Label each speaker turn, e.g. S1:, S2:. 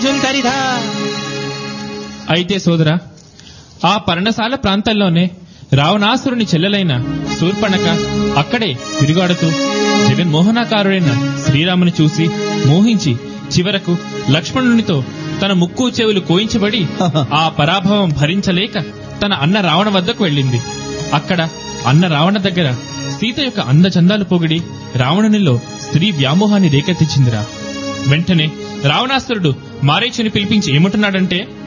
S1: శుంకరిధా
S2: అయితే సోదరా ఆ పర్ణశాల ప్రాంతంలోనే రావణాసురుని చెల్లెలైన శూర్పణక అక్కడే తిరుగాడుతూ జగన్మోహనాకారుడైన శ్రీరాముని చూసి మోహించి చివరకు లక్ష్మణునితో తన ముక్కు చెవులు కోయించబడి ఆ పరాభవం భరించలేక తన అన్న రావణ వద్దకు వెళ్ళింది అక్కడ అన్న రావణ దగ్గర సీత యొక్క అందచందాలు పొగిడి రావణునిలో స్త్రీ వ్యామోహాన్ని రేకెత్తించిందిరా వెంటనే రావణాసురుడు మారీచుని పిలిపించి ఏమంటున్నాడంటే